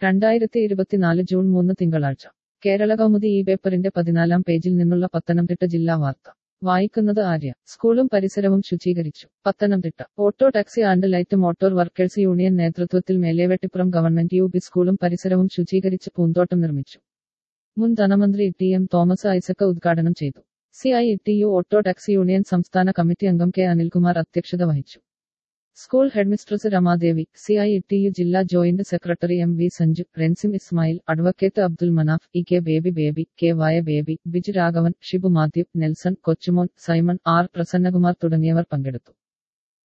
രണ്ടായിരത്തി ഇരുപത്തിനാല് ജൂൺ മൂന്ന് തിങ്കളാഴ്ച കേരള കൗമുദി ഈ പേപ്പറിന്റെ പതിനാലാം പേജിൽ നിന്നുള്ള പത്തനംതിട്ട ജില്ലാ വാർത്ത വായിക്കുന്നത് ആര്യ സ്കൂളും പരിസരവും ശുചീകരിച്ചു Pathanamthitta auto taxi and light motor workers union നേതൃത്വത്തിൽ മേലേവെട്ടിപ്പുറം ഗവൺമെന്റ് യു ബി സ്കൂളും പരിസരവും ശുചീകരിച്ച് പൂന്തോട്ടം നിർമ്മിച്ചു മുൻ ധനമന്ത്രി ടി എം തോമസ് ഐസക് ഉദ്ഘാടനം ചെയ്തു C I T U auto taxi union സംസ്ഥാന കമ്മിറ്റി അംഗം കെ അനിൽകുമാർ അധ്യക്ഷത വഹിച്ചു school headmistress Ramadevi C I T U ജില്ലാ joint secretary M V Sanju Rensim Ismail advocate Abdul Manaf E K Baby Baby K വായ ബേബി ബിജു രാഘവൻ ഷിബു മാത്യു നെൽസൺ കൊച്ചുമോൻ സൈമൺ ആർ പ്രസന്നകുമാർ തുടങ്ങിയവർ പങ്കെടുത്തു